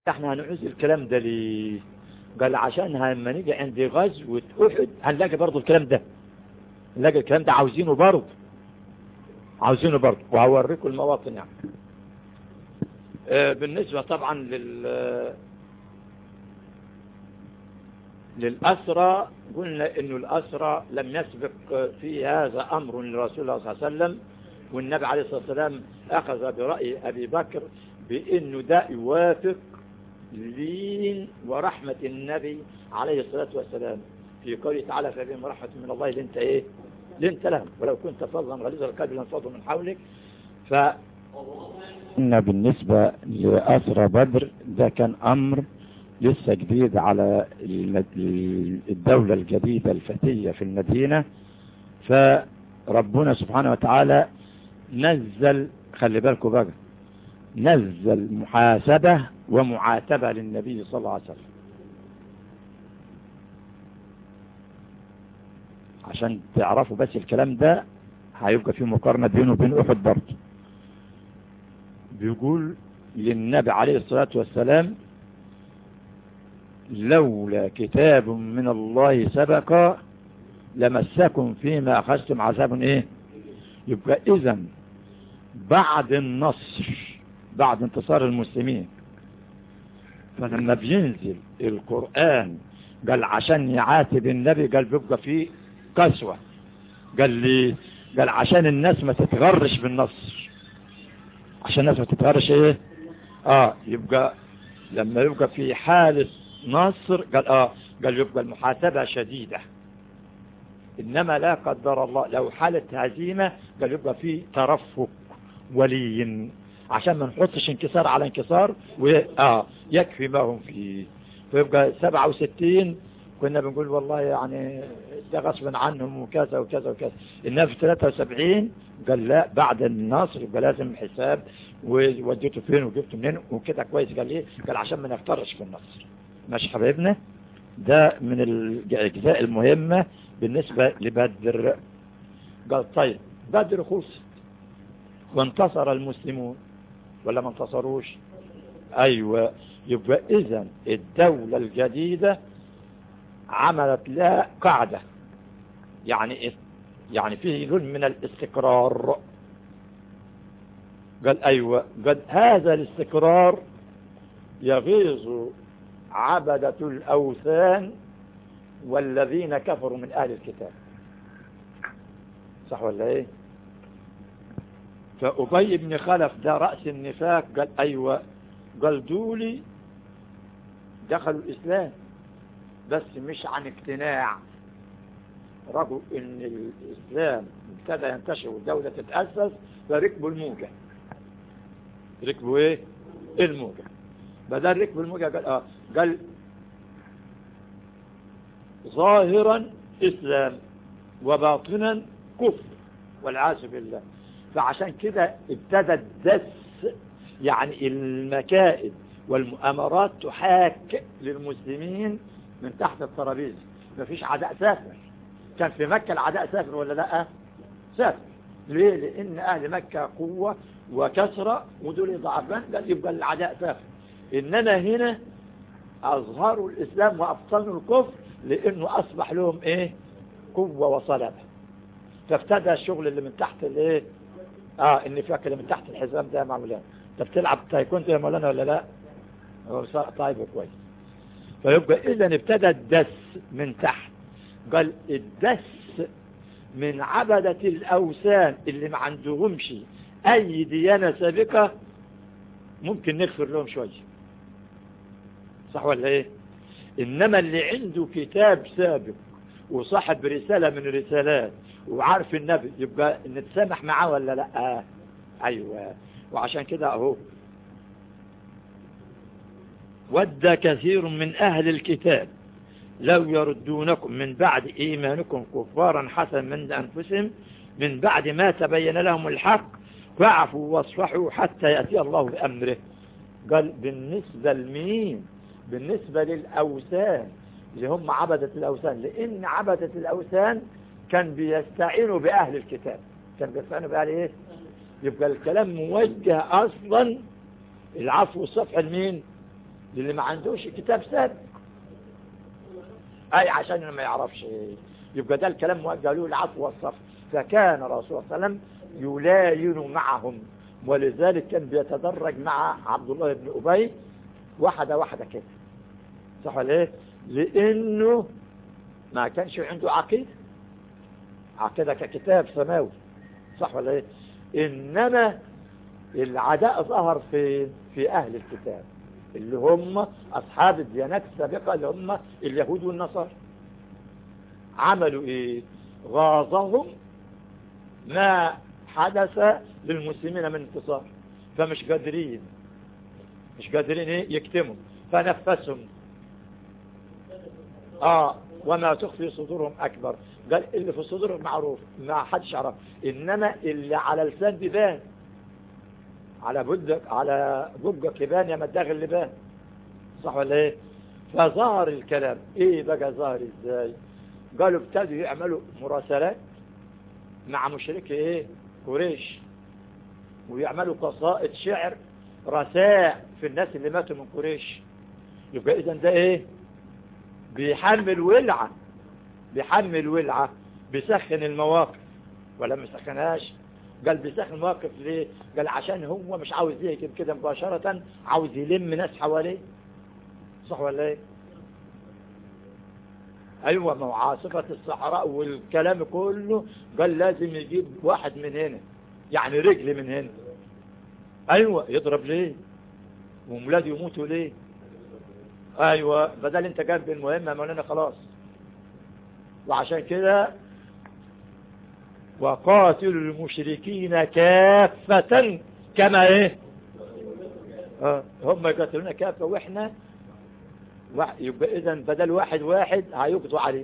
احنا هنعوز الكلام ده ليه قال عشان لما نيجي عند غزوة احد هنلاقي برضو الكلام ده هنلاقي الكلام ده عاوزينه برضو عاوزينه برضو وهوريكم المواطن يعني آه بالنسبة طبعا لل للأسرى قلنا انه الأسرى لم يسبق في هذا أمر لرسول الله صلى الله عليه وسلم والنبي عليه الصلاة والسلام أخذ برأي أبي بكر بأنه ده يوافق لين ورحمة النبي عليه الصلاة والسلام في قوله تعالى فبهم رحمة من الله لنت ايه لنت لهم ولو كنت فظا غليظ القلب لانفضوا من حولك ف إن بالنسبة لأسرى بدر ده كان أمر لسه جديد على الدولة الجديدة الفتية في المدينة فربنا سبحانه وتعالى نزل خلي بالكم بقى نزل محاسبة ومعاتبة للنبي صلى الله عليه وسلم عشان تعرفوا بس الكلام ده هيبقى في مقارنة بينه وبين أحد برضه بيقول للنبي عليه الصلاة والسلام لولا كتاب من الله سبق لمسكم فيما أخذتم عذاب إيه يبقى إذا بعد النصر بعد انتصار المسلمين فلما بينزل القرآن قال عشان يعاتب النبي قال بيبقى فيه قسوة قال لي قال عشان الناس ما تتغرش بالنصر عشان الناس ما تتغرش ايه اه يبقى لما يبقى في حالة نصر قال اه قال يبقى المحاسبة شديدة انما لا قدر الله لو حالة هزيمة قال يبقى في ترفق ولي عشان ما نحطش انكسار على انكسار وآه يكفي ما هم فيه فيبقى 67 كنا بنقول والله يعني ده غصبا عنهم وكذا وكذا وكذا إنما في 73 قال لا بعد النصر يبقى لازم حساب ووديته فين وجبته منين وكده كويس قال ليه قال عشان ما نفترش في النصر ماشي حبايبنا ده من الأجزاء المهمة بالنسبة لبدر قال طيب بدر خلصت وانتصر المسلمون ولا ما انتصروش ايوه يبقى اذا الدولة الجديدة عملت لها قاعدة يعني إيه؟ يعني فيه نوع من الاستقرار قال ايوه قال هذا الاستقرار يغيظ عبدة الاوثان والذين كفروا من اهل الكتاب صح ولا ايه فأبي بن خلف ده رأس النفاق قال أيوة قال دولي دخلوا الإسلام بس مش عن اقتناع رجوا ان الإسلام ابتدى ينتشر والدولة تتأسس فركبوا الموجة ركبوا ايه الموجة بدل ركبوا الموجة قال اه قال ظاهرا إسلام وباطنا كفر والعاذ بالله فعشان كده ابتدى الدس يعني المكائد والمؤامرات تحاك للمسلمين من تحت الترابيزه مفيش عداء سافر كان في مكة العداء سافر ولا لا سافر ليه لان اهل مكة قوة وكسرة ودول ضعفان قال يبقى العداء سافر انما هنا اظهروا الاسلام وابطلوا الكفر لانه اصبح لهم ايه قوة وصلابة فابتدى الشغل اللي من تحت الايه اه النفاق اللي من تحت الحزام ده مع مولانا انت بتلعب تايكوندو يا مولانا ولا لا هو طيب كويس فيبقى اذا ابتدى الدس من تحت قال الدس من عبدة الاوثان اللي ما عندهمش اي ديانة سابقة ممكن نغفر لهم شوية صح ولا ايه انما اللي عنده كتاب سابق وصاحب رسالة من رسالات وعارف النبي يبقى نتسامح معاه ولا لا آه. ايوه وعشان كده اهو ود كثير من اهل الكتاب لو يردونكم من بعد ايمانكم كفارا حسنا من انفسهم من بعد ما تبين لهم الحق فاعفوا واصفحوا حتى يأتي الله بأمره قال بالنسبة لمين بالنسبة للأوثان اللي هم عبدة الأوثان لأن عبدة الأوثان كان بيستعينوا بأهل الكتاب كان بيستعينوا بأهل إيه يبقى الكلام موجه أصلا العفو والصفح لمين للي ما عندوش كتاب سابق اي عشان ما يعرفش يبقى ده الكلام قالوا العفو والصف فكان رسول الله صلى الله عليه وسلم يلاين معهم ولذلك كان بيتدرج مع عبد الله بن أبي واحدة واحدة كده صح ولا ايه لانه ما كانش عنده عقيدة عقيدة ككتاب سماوي صح ولا ايه انما العداء ظهر في في اهل الكتاب اللي هم اصحاب الديانات السابقة اللي هم اليهود والنصارى عملوا ايه غاظهم ما حدث للمسلمين من انتصار فمش قادرين مش قادرين ايه يكتموا فنفسهم اه وما تخفي صدورهم اكبر قال اللي في صدورهم معروف ما حدش يعرف انما اللي على لسان بيبان على بدك على بقك يبان يا مداغ اللي بان صح ولا ايه فظهر الكلام ايه بقى ظهر ازاي قالوا ابتدوا يعملوا مراسلات مع مشركي ايه قريش ويعملوا قصائد شعر رساء في الناس اللي ماتوا من قريش يبقى اذا ده ايه بيحمل ولعة بيحمل ولعة بيسخن المواقف ولا ما سخنهاش قال بيسخن المواقف ليه قال عشان هو مش عاوز يهجم كده مباشرة عاوز يلم ناس حواليه صح ولا ايه ايوه ما هو عاصفة الصحراء والكلام كله قال لازم يجيب واحد من هنا يعني رجل من هنا ايوه يضرب ليه ومولاد يموتوا ليه ايوه بدل انت جاب المهمة مولانا خلاص وعشان كده وقاتلوا المشركين كافة كما ايه اه هم يقاتلون كافة واحنا يبقى اذا بدل واحد واحد هيقضوا عليه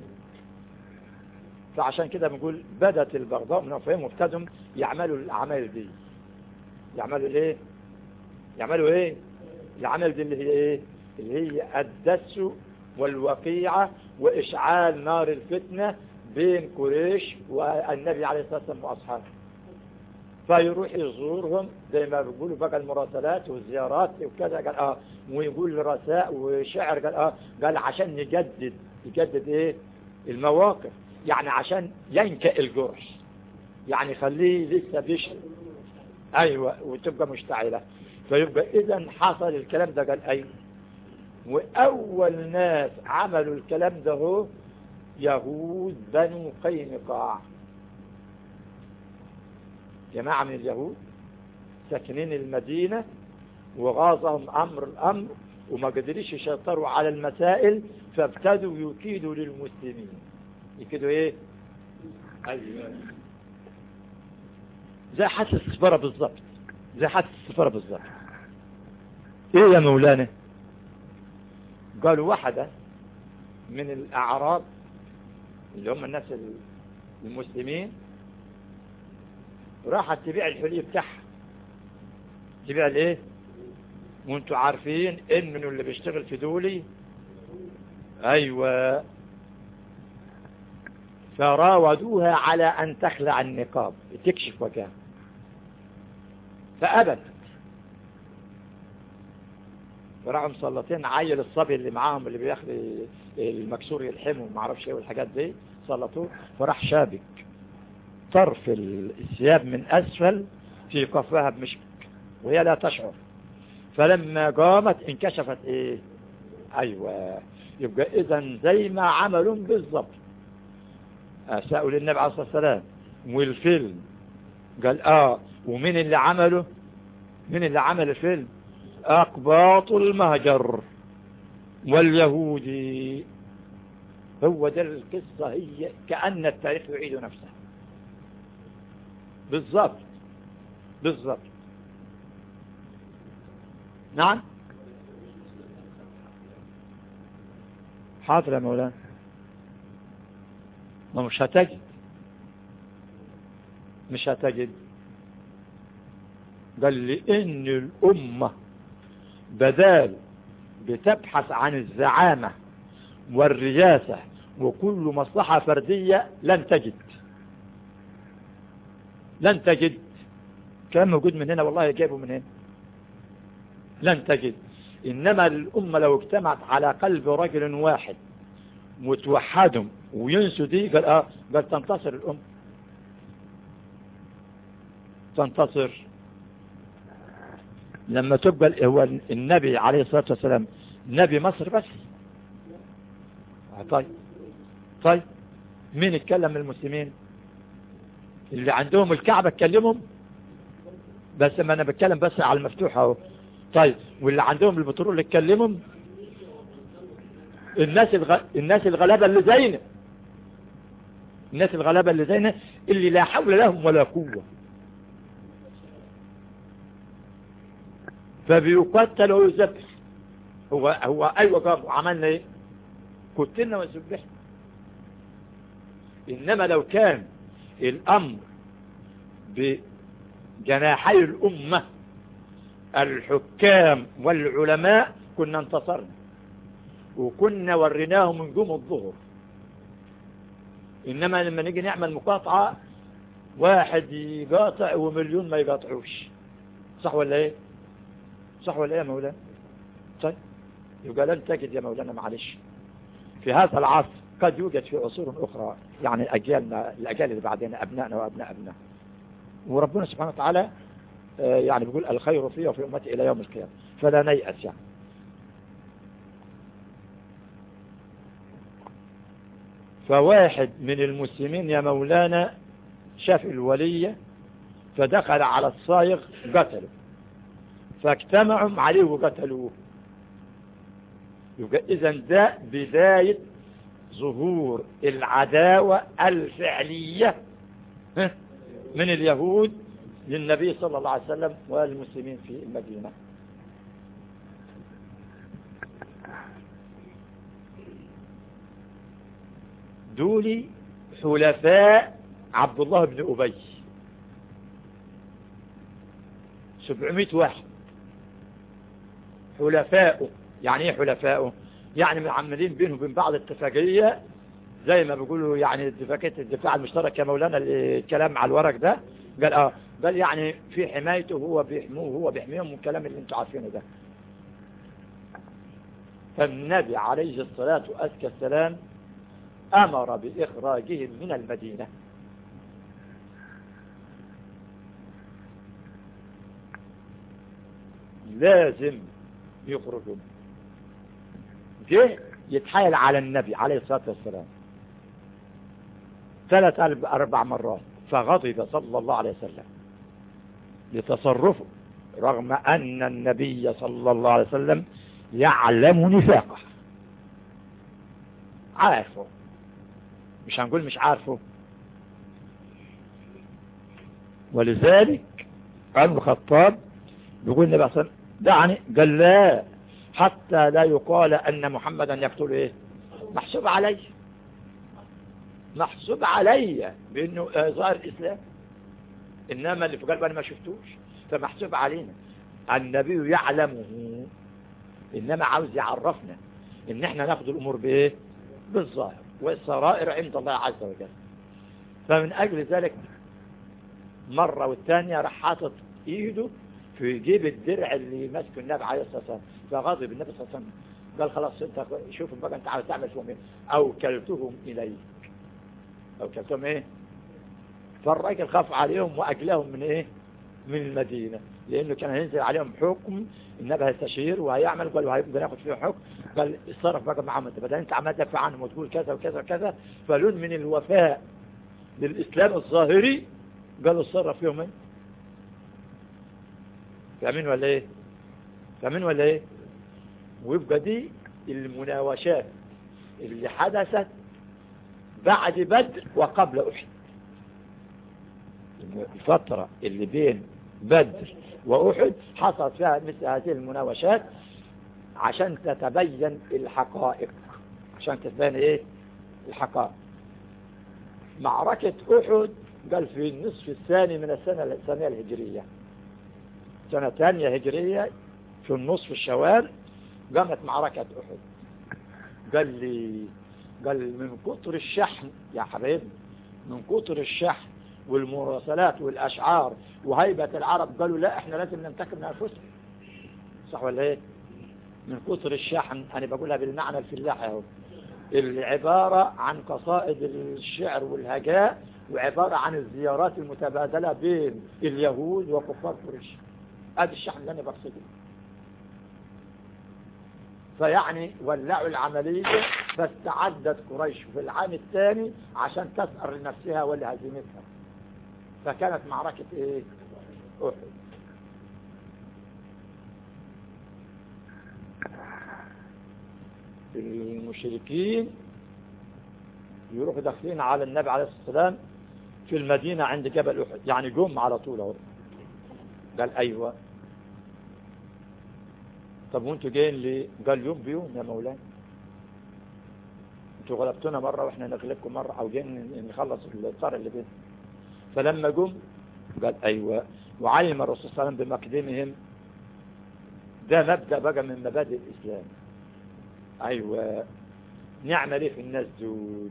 فعشان كده بنقول بدت البغضاء من افواههم وابتدوا يعملوا الاعمال دي يعملوا ايه يعملوا ايه العمل دي اللي هي ايه اللي هي الدس والوقيعة واشعال نار الفتنة بين قريش والنبي عليه الصلاة والسلام واصحابه فيروح يزورهم زي ما بيقولوا بقى المراسلات والزيارات وكذا قال اه ويقول رساء وشعر قال اه قال عشان نجدد يجدد ايه المواقف يعني عشان ينكأ الجرح يعني خليه لسه بيشرب ايوه وتبقى مشتعلة فيبقى اذا حصل الكلام ده قال ايوه واول ناس عملوا الكلام ده هو يهود بنو قينقاع جماعة من اليهود ساكنين المدينة وغاظهم أمر الأمر وما قدريش يسيطروا على المسائل فابتدوا يكيدوا للمسلمين يكيدوا ايه ايوه زي حادث السفارة بالظبط زي حادث السفارة بالظبط ايه يا مولانا قالوا واحدة من الاعراب اللي هم الناس المسلمين راحت تبيع الحلي بتاعها تبيع الايه وانتوا عارفين ان من اللي بيشتغل في دولي ايوه فراودوها على ان تخلع النقاب تكشف وجهها فابت فراحوا مسلطين عيل الصبي اللي معاهم اللي بياخد المكسور يلحمه وما اعرفش ايه والحاجات دي سلطوه فراح شابك طرف الثياب من أسفل في قفاها بمشك وهي لا تشعر فلما قامت انكشفت ايه ايوه يبقى اذا زي ما عملوا بالضبط سألوا للنبي عليه الصلاة والسلام والفيلم قال اه ومين اللي عمله مين اللي عمل الفيلم اقباط المهجر واليهودي هو ده القصة هي كأن التاريخ يعيد نفسه بالضبط بالضبط نعم حاضر يا مولانا ما مش هتجد مش هتجد قال لأن الأمة بدال بتبحث عن الزعامة والرياسة وكل مصلحة فردية لن تجد لن تجد كان موجود من هنا والله جايبه من هنا لن تجد إنما الأمة لو اجتمعت على قلب رجل واحد متوحدهم وينسوا دي قال اه قال تنتصر الأمة تنتصر لما تبقى هو النبي عليه الصلاة والسلام نبي مصر بس طيب طيب مين اتكلم من المسلمين اللي عندهم الكعبة اتكلمهم بس ما انا بتكلم بس على المفتوح اهو طيب واللي عندهم البترول اتكلمهم الناس الغ... الناس الغلابة اللي زينا الناس الغلابة اللي زينا اللي لا حول لهم ولا قوة فبيقتل ويذبح هو هو ايوه قام وعملنا ايه قتلنا وذبحنا انما لو كان الامر بجناحي الامه الحكام والعلماء كنا انتصرنا وكنا وريناهم نجوم الظهر انما لما نيجي نعمل مقاطعة واحد يقاطع ومليون ما يقاطعوش صح ولا ايه صح ولا ايه يا مولانا طيب يبقى لن تجد يا مولانا معلش في هذا العصر قد يوجد في عصور اخرى يعني اجيالنا الاجيال اللي بعدنا ابنائنا وابناء ابنائنا وربنا سبحانه وتعالى يعني بيقول الخير فيه وفي امتي الى يوم القيامه فلا نيأس يعني فواحد من المسلمين يا مولانا شاف الولية فدخل على الصايغ قتله فاجتمعوا عليه وقتلوه يبقى اذا ده بداية ظهور العداوة الفعلية من اليهود للنبي صلى الله عليه وسلم والمسلمين في المدينة دول حلفاء عبد الله بن أبي 700 واحد حلفاء يعني ايه حلفاء يعني معملين بينهم وبين بعض اتفاقية زي ما بيقولوا يعني اتفاقية الدفاع المشترك يا مولانا الكلام على الورق ده قال اه قال يعني في حمايته هو بيحموه هو بيحميهم من الكلام اللي انتوا عارفينه ده فالنبي عليه الصلاة وأزكى السلام أمر بإخراجهم من المدينة لازم يخرجوا جه يتحايل على النبي عليه الصلاة والسلام ثلاث أربع مرات فغضب صلى الله عليه وسلم لتصرفه رغم أن النبي صلى الله عليه وسلم يعلم نفاقه عارفه مش هنقول مش عارفه ولذلك عمر الخطاب بيقول النبي صلى الله عليه وسلم دعني قال لا حتى لا يقال أن محمدا يقتل إيه محسوب علي محسوب علي بأنه ظاهر الإسلام إنما اللي في قلبه أنا ما شفتوش فمحسوب علينا النبي يعلمه إنما عاوز يعرفنا إن إحنا ناخد الأمور بإيه بالظاهر والسرائر عند الله عز وجل فمن أجل ذلك مرة والثانية راح حاطط إيده في جيب الدرع اللي ماسكه النبي عليه الصلاة والسلام فغضب النبي صلى الله عليه وسلم قال خلاص انت شوف بقى انت عاوز تعمل فيهم ايه او كلتهم اليك او كلتهم ايه فالراجل خاف عليهم واجلهم من ايه من المدينة لانه كان هينزل عليهم حكم النبي هيستشير وهيعمل قال وهيبقى ياخد فيه حكم قال اتصرف بقى معاهم انت بدل انت عمال تدافع عنهم وتقول كذا وكذا وكذا فلون من الوفاء للاسلام الظاهري قالوا اتصرف فيهم ايه فاهمين ولا ايه فاهمين ولا ايه ويبقى دي المناوشات اللي حدثت بعد بدر وقبل احد الفترة اللي بين بدر واحد حصلت فيها مثل هذه المناوشات عشان تتبين الحقائق عشان تتبين ايه الحقائق معركة احد قال في النصف الثاني من السنة الثانية الهجرية سنة ثانية هجرية في النصف الشوال قامت معركة أحد قال لي قال من كتر الشحن يا حبيبي من كتر الشحن والمراسلات والأشعار وهيبة العرب قالوا لا احنا لازم ننتقم من أنفسنا صح ولا ايه من كثر الشحن أنا بقولها بالمعنى الفلاحي اهو العبارة عن قصائد الشعر والهجاء وعبارة عن الزيارات المتبادلة بين اليهود وكفار قريش هذا الشحن اللي أنا بقصده فيعني ولعوا العملية فاستعدت قريش في العام الثاني عشان تسأر لنفسها ولهزيمتها فكانت معركة ايه احد المشركين يروحوا داخلين على النبي عليه الصلاة والسلام في المدينة عند جبل أحد يعني جم على طول اهو قال أيوة طب وانتوا جايين ليه قال يوم بيوم يا مولانا انتوا غلبتونا مرة واحنا نغلبكم مرة او جايين نخلص الصار اللي بينا فلما جم قال ايوه وعلم الرسول صلى الله عليه وسلم بمقدمهم ده مبدأ بقى من مبادئ الاسلام ايوه نعمل ايه في الناس دول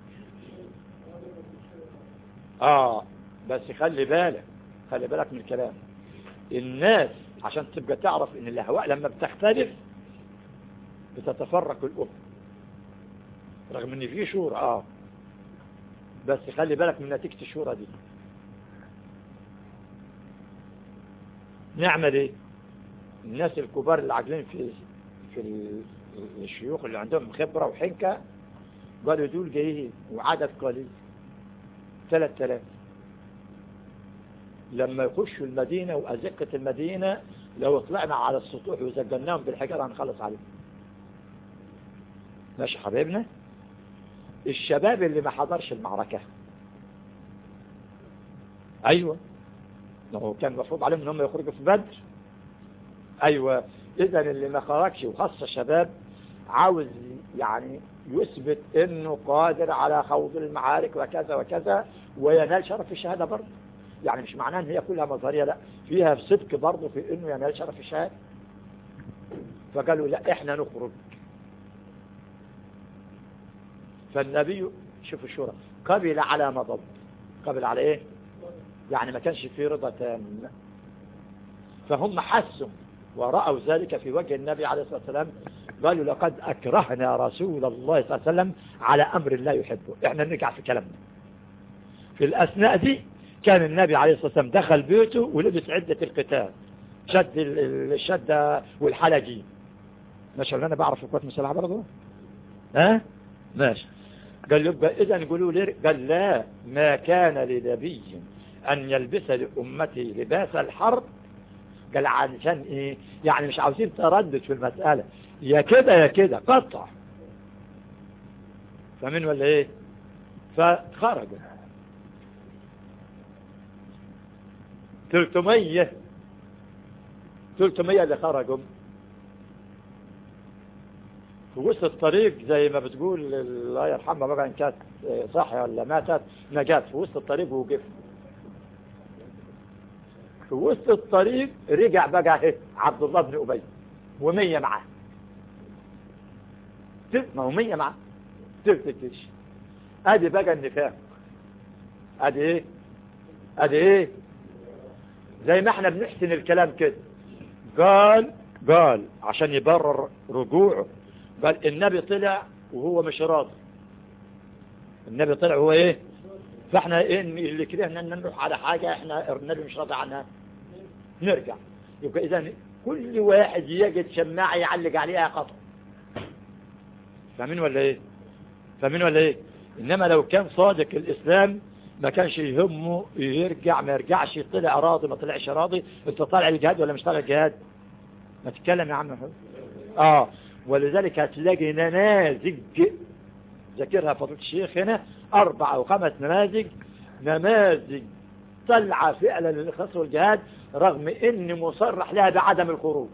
اه بس خلي بالك خلي بالك من الكلام الناس عشان تبقى تعرف ان الاهواء لما بتختلف بتتفرق الأم رغم ان في شورى اه بس خلي بالك من نتيجة الشورى دي نعمل ايه الناس الكبار اللي عاجلين في في الشيوخ اللي عندهم خبرة وحنكة قالوا دول جايين وعدد قليل 3000 لما يخشوا المدينة وأزقة المدينة لو طلعنا على السطوح وزجناهم بالحجارة هنخلص عليهم ماشي حبيبنا الشباب اللي ما حضرش المعركة ايوه لو كان مفروض عليهم انهم يخرجوا في بدر ايوه اذا اللي ما خرجش وخاصة الشباب عاوز يعني يثبت انه قادر على خوض المعارك وكذا وكذا وينال شرف الشهادة برضه يعني مش معناه ان هي كلها مظهرية لا فيها صدق برضه في انه ينال شرف الشهادة فقالوا لا احنا نخرج فالنبي شوف الشورى قبل على مضض قبل على ايه يعني ما كانش فيه رضا تام فهم حسوا ورأوا ذلك في وجه النبي عليه الصلاة والسلام قالوا لقد أكرهنا رسول الله صلى الله عليه وسلم على أمر لا يحبه احنا نرجع في كلامنا في الأثناء دي كان النبي عليه الصلاة والسلام دخل بيته ولبس عدة القتال شد الشدة والحلقي ماشي انا بعرف القوات المسلحة برضه ها ماشي قال له يبقى اذا يقولوا لي قال لا ما كان لنبي ان يلبس لامتي لباس الحرب قال علشان ايه يعني مش عاوزين تردد في المسألة يا كده يا كده قطع فمن ولا ايه فخرجوا 300 300 اللي خرجوا في وسط الطريق زي ما بتقول الله يرحمها بقى ان كانت صاحية ولا ماتت نجات في وسط الطريق ووقف في وسط الطريق رجع بقى اهي عبد الله بن ابي ومية معاه ما هو مية معاه تفتكش ادي بقى النفاق ادي ايه ادي ايه زي ما احنا بنحسن الكلام كده قال قال عشان يبرر رجوعه قال النبي طلع وهو مش راضي النبي طلع هو ايه فاحنا ايه اللي كرهنا ان نروح على حاجة احنا النبي مش راضي عنها نرجع يبقى اذا كل واحد يجد شماعة يعلق عليها خطأ فاهمين ولا ايه فاهمين ولا ايه انما لو كان صادق الاسلام ما كانش يهمه يرجع ما يرجعش طلع راضي ما طلعش راضي انت طالع الجهاد ولا مش طالع الجهاد ما تتكلم يا عم محمد اه ولذلك هتلاقي نماذج ذاكرها فضيله الشيخ هنا اربع او خمس نماذج نماذج طلع فعلا للإخلاص والجهاد رغم ان مصرح لها بعدم الخروج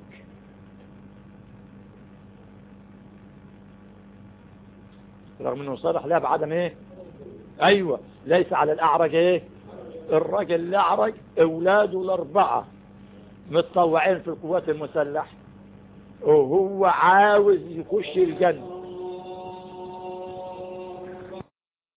رغم انه مصرح لها بعدم ايه ايوه ليس على الاعرج ايه الرجل الاعرج اولاده الاربعة متطوعين في القوات المسلحة وهو عاوز يخش الجنة